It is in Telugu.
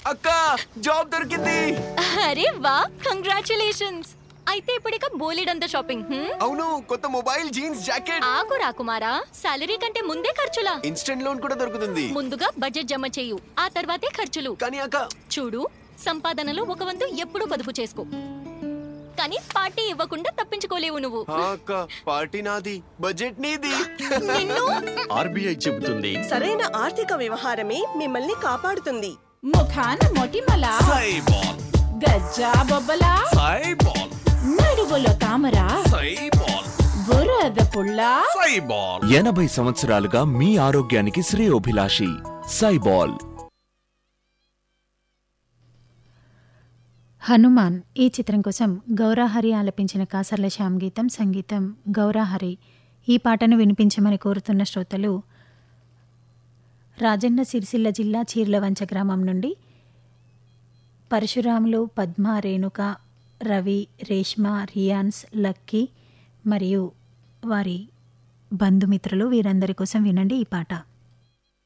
అక్క జాబ్ దొరికింది అరే వా కంగ్రాచులేషన్స్ అయితే ఇప్పుడిక బోలెడంత షాపింగ్ హ్మ్? అవును కొత్త మొబైల్ జీన్స్ జాకెట్ ఆగు రాకుమారా సాలరీ కంటే ముందే ఖర్చులా ఇన్స్టెంట్ లోన్ కూడా దొరుకుతుంది ముందుగా బడ్జెట్ జమ చేయు ఆ తర్వాతే ఖర్చులు కానీ అక్క చూడు సంపాదనలో ఒక వంతు ఎప్పుడూ పొదుపు చేసుకో కానీ పార్టీ ఇవ్వకుండా తప్పించుకోలేవు నువ్వు ఆ అక్క పార్టీ నాది బడ్జెట్ నీది నిన్ను ఆర్బీఐ చెబుతుంది సరైన ఆర్థిక వ్యవహారమే మిమ్మల్ని కాపాడుతుంది ముఖాన మొటిమల సైబాల్ గజ్జా బొబ్బల సైబాల్ నడువులో తామర సైబాల్ బురద పుల్ల సైబాల్ ఎనభై సంవత్సరాలుగా మీ ఆరోగ్యానికి శ్రేయోభిలాషి సైబాల్ హనుమాన్ ఈ చిత్రం కోసం గౌరాహరి ఆలపించిన కాసర్ల శ్యామ్ గీతం సంగీతం గౌరాహరి ఈ పాటను వినిపించమని కోరుతున్న శ్రోతలు రాజన్న సిరిసిల్ల జిల్లా చీర్లవంచ గ్రామం నుండి పరశురాములు పద్మ రేణుక రవి రేష్మ రియాన్స్ లక్కీ మరియు వారి బంధుమిత్రులు వీరందరి కోసం వినండి ఈ పాట